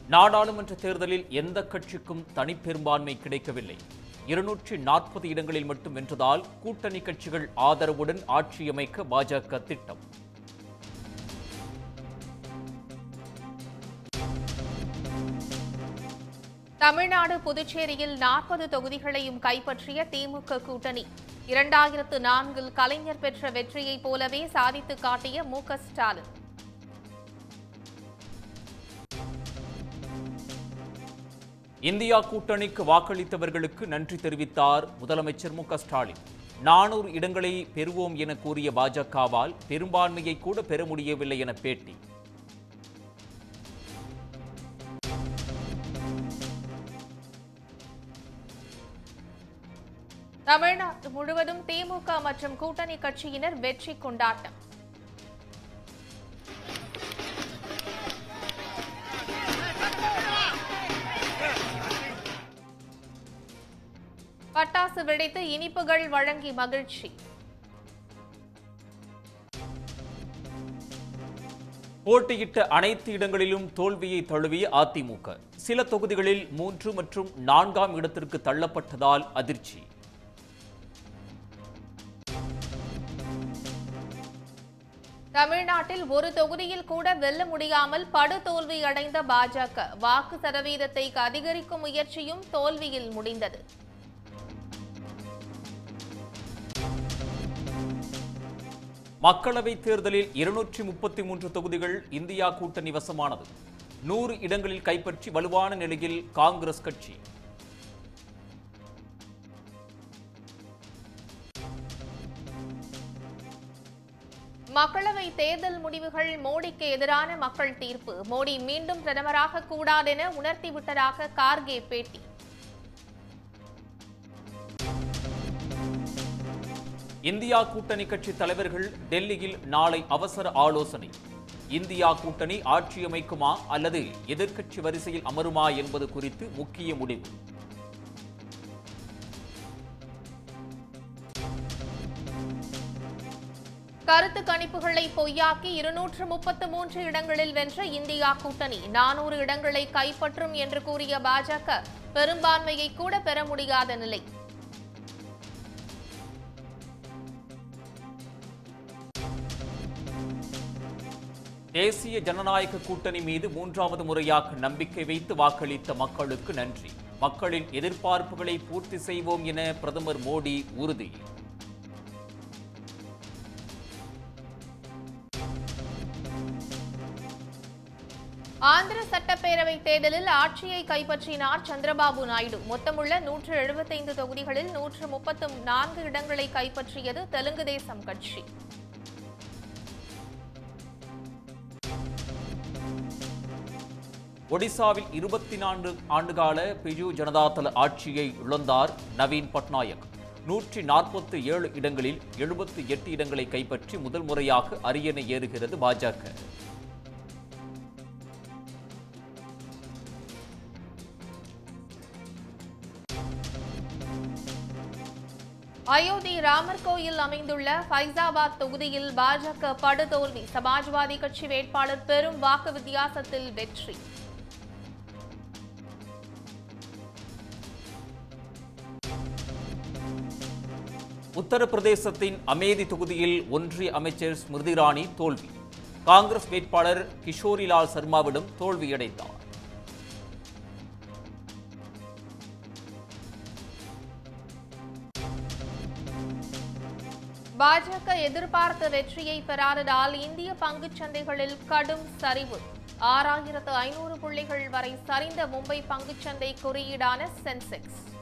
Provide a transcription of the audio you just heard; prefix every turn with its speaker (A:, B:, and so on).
A: நாடாளுமன்ற தேர்தலில் எந்த கட்சிக்கும் தனிப்பெரும்பான்மை கிடைக்கவில்லை இருநூற்றி நாற்பது இடங்களில் மட்டும் வென்றதால் கூட்டணி கட்சிகள் ஆதரவுடன் ஆட்சியமைக்க பாஜக திட்டம்
B: தமிழ்நாடு புதுச்சேரியில் நாற்பது தொகுதிகளையும் கைப்பற்றிய திமுக கூட்டணி இரண்டாயிரத்து நான்கில் கலைஞர் பெற்ற வெற்றியைப் போலவே சாதித்து காட்டிய மு க ஸ்டாலின்
A: இந்தியா கூட்டணிக்கு வாக்களித்தவர்களுக்கு நன்றி தெரிவித்தார் முதலமைச்சர் மு க ஸ்டாலின் நானூறு இடங்களை பெறுவோம் என கூறிய பாஜகவால் பெரும்பான்மையை கூட பெற முடியவில்லை என பேட்டி
B: தமிழ்நாடு முழுவதும் திமுக மற்றும் கூட்டணி கட்சியினர் வெற்றி கொண்டாட்டம் பட்டாசு வெடித்து இனிப்புகள் வழங்கி மகிழ்ச்சி
A: போட்டியிட்ட அனைத்து இடங்களிலும் தோல்வியை தழுவிய அதிமுக சில தொகுதிகளில் மூன்று மற்றும் நான்காம் இடத்திற்கு தள்ளப்பட்டதால் அதிர்ச்சி
B: தமிழ்நாட்டில் ஒரு தொகுதியில் கூட வெல்ல முடியாமல் படுதோல்வி அடைந்த பாஜக வாக்கு சதவீதத்தை அதிகரிக்கும் முயற்சியும் தோல்வியில் முடிந்தது
A: மக்களவைத் தேர்தலில் இருநூற்றி முப்பத்தி மூன்று தொகுதிகள் இந்தியா கூட்டணி வசமானது நூறு இடங்களில் கைப்பற்றி வலுவான நிலையில் காங்கிரஸ் கட்சி
B: மக்களவை தேர்தல் முடிவுகள் மோடிக்கு எதிரான மக்கள் தீர்ப்பு மோடி மீண்டும் பிரதமராக கூடாதென உணர்த்திவிட்டதாக கார்கே பேட்டி
A: இந்தியா கூட்டணி கட்சி தலைவர்கள் டெல்லியில் நாளை அவசர ஆலோசனை இந்தியா கூட்டணி ஆட்சியமைக்குமா அல்லது எதிர்க்கட்சி வரிசையில் அமருமா என்பது குறித்து முக்கிய முடிவு
B: கருத்து கணிப்புகளை பொய்யாக்கி இருநூற்று முப்பத்து மூன்று இடங்களில் வென்ற இந்தியா கூட்டணி நானூறு இடங்களை கைப்பற்றும் என்று கூறிய பாஜக பெரும்பான்மையை கூட பெற முடியாத நிலை
A: தேசிய ஜனநாயக கூட்டணி மீது மூன்றாவது முறையாக நம்பிக்கை வைத்து வாக்களித்த மக்களுக்கு நன்றி மக்களின் எதிர்பார்ப்புகளை பூர்த்தி செய்வோம் என பிரதமர் மோடி உறுதி
B: ஆந்திர சட்டப்பேரவை தேர்தலில் ஆட்சியை கைப்பற்றினார் சந்திரபாபு நாயுடு மொத்தமுள்ள நூற்று எழுபத்தைந்து தொகுதிகளில் நூற்று முப்பத்து நான்கு இடங்களை கைப்பற்றியது தெலுங்கு தேசம் கட்சி
A: ஒடிசாவில் இருபத்தி நான்கு ஆண்டுகால பிஜு ஜனதாதள ஆட்சியை இழந்தார் நவீன் பட்நாயக் நூற்றி நாற்பத்தி ஏழு இடங்களில் எழுபத்தி எட்டு இடங்களை கைப்பற்றி முதல் முறையாக அரியணை ஏறுகிறது பாஜக
B: அயோத்தி ராமர் கோயில் அமைந்துள்ள ஃபைசாபாத் தொகுதியில் பாஜக படுதோல்வி சமாஜ்வாதி கட்சி வேட்பாளர் பெரும் வாக்கு வித்தியாசத்தில் வெற்றி
A: உத்தரப்பிரதேசத்தின் அமேதி தொகுதியில் ஒன்றிய அமைச்சர் ஸ்மிருதி இரானி தோல்வி காங்கிரஸ் வேட்பாளர் கிஷோரிலால் சர்மாவிடம் தோல்வியடைந்தார்
B: பாஜக எதிர்பார்த்த வெற்றியை பெறாததால் இந்திய பங்குச் சந்தைகளில் கடும் சரிவு ஆறாயிரத்து ஐநூறு புள்ளிகள் வரை சரிந்த மும்பை பங்குச்சந்தை குறியீடான சென்செக்ஸ்